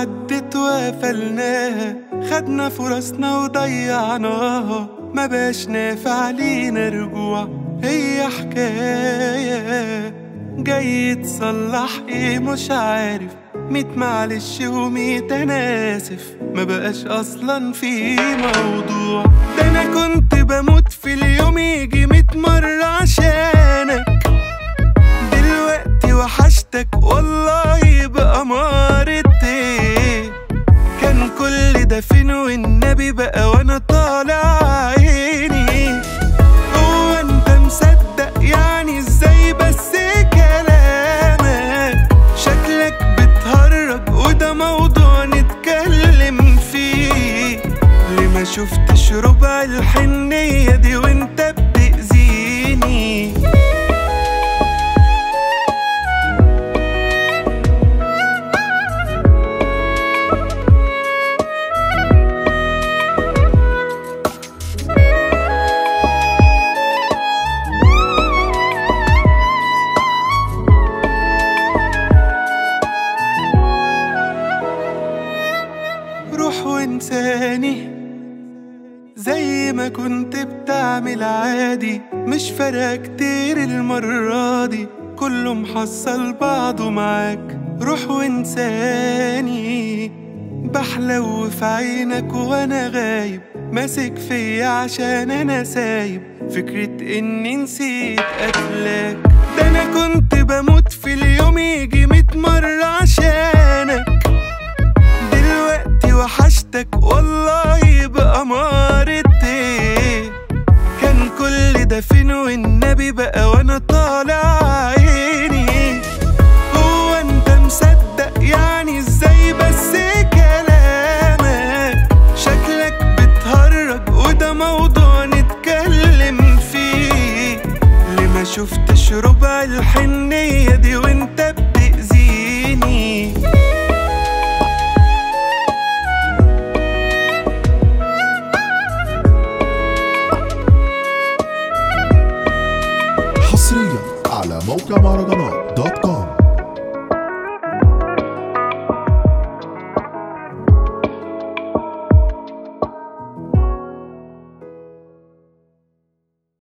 عدت وقفلناها خدنا فرصنا وضيعناها ما بقاش نافع لينا رجوع هي حكاية جاي تصلح ايه مش عارف ميت معلش وميت انا اسف ما بقاش اصلا في موضوع ده انا كنت بموت في اليوم يجي ميت مرة عشانك دلوقتي وحشتك والله بأمارة ايه كان كل ده فين والنبي بقى وانا طالع عيني هو انت مصدق يعني ازاي بس كلامك شكلك بتهرج وده موضوع نتكلم فيه ليه ما شفتش ربع الحنية دي وانت بتأذيني روح وانساني زي ما كنت بتعمل عادي مش فارقة كتير المرة دي كله محصل بعضه معاك روح وانساني بحلو في عينك وانا غايب ماسك فيا عشان انا سايب فكرة اني نسيت قتلك ده انا كنت بموت في اليوم يجي ميت مرة عشانك دلوقتي وحشتك والله بأمارة ايه كان كل ده فين والنبي بقى وانا طالع عيني هو انت مصدق يعني ازاي بس كلامك شكلك بتهرج وده موضوع نتكلم فيه ليه ما شفتش ربع الحنية دي وانت بتأذيني حصريا على موقع مهرجانات